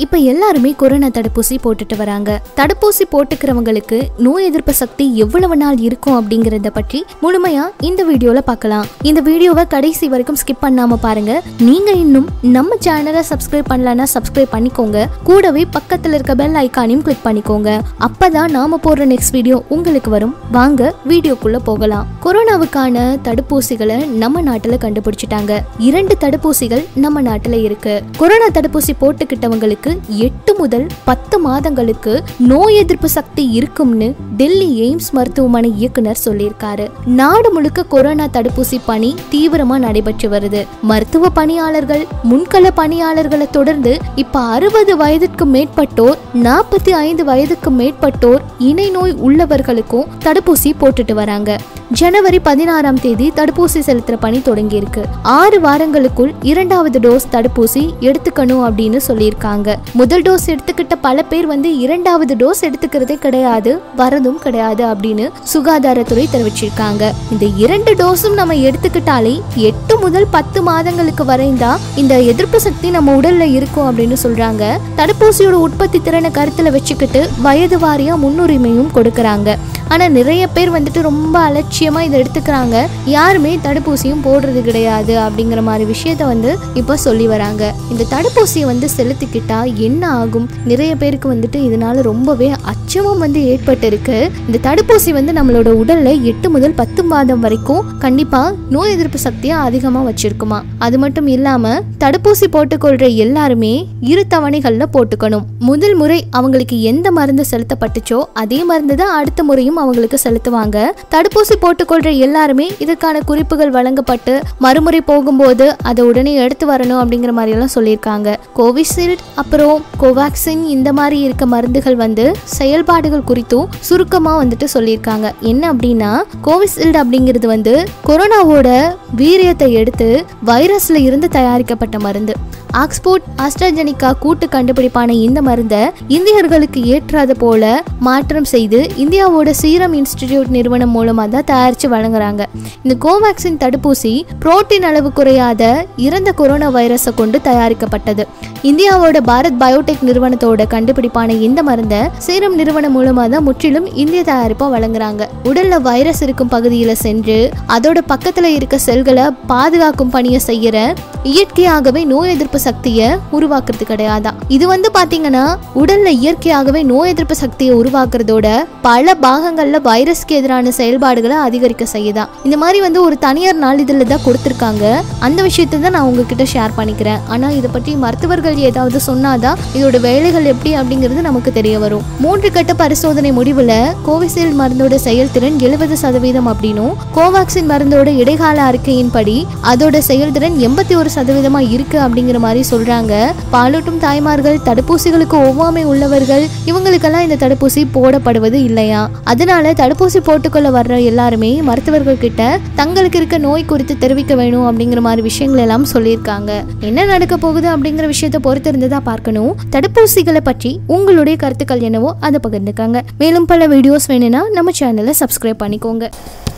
இப்ப எல்லாருமே கொரோனா தடுப்பூசி போட்டுட்டு வராங்க தடுப்பூசி போட்டுக்கிறவங்களுக்கு நோய் எதிர்ப்பு சக்தி எவ்வளவு நாள் இருக்கும் அப்படிங்கறத பற்றி முழுமையா இந்த வீடியோல பார்க்கலாம் இந்த வீடியோவை கடைசி வரைக்கும் ஸ்கிப் பண்ணாம பாருங்க நீங்க இன்னும் நம்ம சேனலை சப்ஸ்கிரைப் பண்ணலன்னா சப்ஸ்கிரைப் பண்ணிக்கோங்க கூடவே பக்கத்துல இருக்க பெல் ஐகானையும் கிளிக் பண்ணிக்கோங்க அப்பதான் நாம போடுற நெக்ஸ்ட் வீடியோ உங்களுக்கு வரும் வாங்க வீடியோக்குள்ள போகலாம் கொரோனாவுக்கான தடுப்பூசிகளை நம்ம நாட்டுல கண்டுபிடிச்சிட்டாங்க இரண்டு தடுப்பூசிகள் நம்ம நாட்டுல இருக்கு கொரோனா தடுப்பூசி போட்டுக்கிட்டவங்களுக்கு எட்டு முதல் பத்து மாதங்களுக்கு நோய் எதிர்ப்பு சக்தி இருக்கும்னு டெல்லி எய்ம்ஸ் மருத்துவமனை இயக்குனர் சொல்லியிருக்காரு நாடு முழுக்க கொரோனா தடுப்பூசி பணி தீவிரமா நடைபெற்று வருது மருத்துவ பணியாளர்கள் முன்கள பணியாளர்களை தொடர்ந்து இப்ப அறுபது வயதுக்கு மேற்பட்டோர் நாற்பத்தி ஐந்து வயதுக்கு மேற்பட்டோர் இணை நோய் உள்ளவர்களுக்கும் தடுப்பூசி போட்டுட்டு வராங்க ஜனவரி பதினாறாம் தேதி தடுப்பூசி செலுத்துற பணி தொடங்கி இருக்கு ஆறு வாரங்களுக்குள் இரண்டாவது டோஸ் தடுப்பூசி எடுத்துக்கணும் அப்படின்னு சொல்லியிருக்காங்க முதல் டோஸ் எடுத்துக்கிட்ட பல பேர் வந்து இரண்டாவது டோஸ் எடுத்துக்கிறதே கிடையாது வரதும் கிடையாது அப்படின்னு சுகாதாரத்துறை தெரிவிச்சிருக்காங்க இந்த இரண்டு டோஸும் நம்ம எடுத்துக்கிட்டாலே எட்டு முதல் பத்து மாதங்களுக்கு வரைந்தா இந்த எதிர்ப்பு சக்தி நம்ம உடல்ல இருக்கும் அப்படின்னு சொல்றாங்க தடுப்பூசியோட உற்பத்தி திறனை கருத்துல வச்சுக்கிட்டு வயது வாரியா முன்னுரிமையும் கொடுக்கறாங்க ஆனா நிறைய பேர் வந்துட்டு ரொம்ப அலட்சியமா இதை எடுத்துக்கிறாங்க யாருமே தடுப்பூசியும் போடுறது கிடையாது அப்படிங்கிற மாதிரி விஷயத்த வந்து இப்போ சொல்லி வராங்க இந்த தடுப்பூசியை வந்து செலுத்திக்கிட்டா என்ன ஆகும் நிறைய பேருக்கு வந்துட்டு இதனால ரொம்பவே அச்சமும் வந்து ஏற்பட்டு இருக்கு இந்த தடுப்பூசி வந்து நம்மளோட உடல்ல எட்டு முதல் பத்து மாதம் வரைக்கும் கண்டிப்பா நோய் எதிர்ப்பு சக்தியை அதிகமா வச்சிருக்குமா அது மட்டும் இல்லாம தடுப்பூசி போட்டுக்கொள்ற எல்லாருமே இரு தவணைகள்ல போட்டுக்கணும் முதல் முறை அவங்களுக்கு எந்த மருந்து செலுத்தப்பட்டுச்சோ அதே மருந்து தான் அடுத்த முறையும் அவங்களுக்கு செலுத்துவாங்க தடுப்பூசி போட்டுக்கொள்ற எல்லாருமே இதற்கான குறிப்புகள் வழங்கப்பட்டு மறுமுறை போகும்போது அதை உடனே எடுத்து வரணும் அப்படிங்கிற மாதிரி எல்லாம் சொல்லியிருக்காங்க கோவிஷீல்டு அப்புறம் கோவாக்சின் இந்த மாதிரி இருக்க மருந்துகள் வந்து செயல்பாடுகள் குறித்தும் சுருக்கமா வந்துட்டு சொல்லியிருக்காங்க என்ன அப்படின்னா கோவிஷீல்டு அப்படிங்கிறது வந்து கொரோனாவோட வீரியத்தை எடுத்து வைரஸ்ல இருந்து தயாரிக்கப்பட்ட மருந்து ஆக்ஸ்போர்ட் ஆஸ்ட்ராஜெனிகா கூட்டு கண்டுபிடிப்பான இந்த மருந்தை இந்தியர்களுக்கு ஏற்றாத போல மாற்றம் செய்து இந்தியாவோட சீரம் இன்ஸ்டிடியூட் நிறுவனம் மூலமா தான் தயாரிச்சு வழங்குறாங்க இந்த கோவேக்சின் தடுப்பூசி புரோட்டீன் அளவு குறையாத இறந்த கொரோனா வைரஸை கொண்டு தயாரிக்கப்பட்டது இந்தியாவோட பாரத் பயோடெக் நிறுவனத்தோட கண்டுபிடிப்பான இந்த மருந்தை சீரம் நிறுவனம் மூலமா தான் முற்றிலும் இந்திய தயாரிப்பா வழங்குறாங்க உடல்ல வைரஸ் இருக்கும் பகுதியில சென்று அதோட பக்கத்துல இருக்க செல்களை பாதுகாக்கும் பணியை செய்யற இயற்கையாகவே நோய் எதிர்ப்பு சக்தியை உருவாக்குறது கிடையாதான் இது வந்து பாத்தீங்கன்னா உடல்ல இயற்கையாகவே நோய் எதிர்ப்பு சக்தியை உருவாக்குறதோட பல பாகங்கள்ல வைரஸ்க்கு எதிரான செயல்பாடுகளை அதிகரிக்க செய்யுதான் இந்த மாதிரி வந்து ஒரு தனியார் நாளிதழில் தான் கொடுத்துருக்காங்க அந்த விஷயத்தை தான் நான் உங்ககிட்ட ஷேர் பண்ணிக்கிறேன் ஆனா இதை பற்றி மருத்துவர்கள் ஏதாவது சொன்னாதான் இதோட வேலைகள் எப்படி அப்படிங்கிறது நமக்கு தெரிய வரும் மூன்று கட்ட பரிசோதனை முடிவுல கோவிஷீல்டு மருந்தோட செயல்திறன் எழுபது சதவீதம் அப்படின்னும் கோவாக்சின் மருந்தோட இடைக்கால அறிக்கையின்படி அதோட செயல்திறன் எண்பத்தி ஒரு சதவீதமா இருக்கு அப்படிங்கிற மாதிரி சொல்றாங்க பாலூட்டும் தாய்மார்கள் தடுப்பூசிகளுக்கு ஒவ்வாமை உள்ளவர்கள் இவங்களுக்கெல்லாம் இந்த தடுப்பூசி போடப்படுவது இல்லையா அதனால தடுப்பூசி போட்டுக்கொள்ள வர்ற எல்லாருமே மருத்துவர்கள் கிட்ட தங்களுக்கு இருக்க நோய் குறித்து தெரிவிக்க வேணும் அப்படிங்கிற மாதிரி விஷயங்கள் எல்லாம் சொல்லியிருக்காங்க என்ன நடக்க போகுது அப்படிங்கிற விஷயத்தை பொறுத்து இருந்ததா பார்க்கணும் தடுப்பூசிகளை பற்றி உங்களுடைய கருத்துக்கள் என்னவோ அதை பகிர்ந்துக்காங்க மேலும் பல வீடியோஸ் வேணும்னா நம்ம சேனலை சப்ஸ்கிரைப் பண்ணிக்கோங்க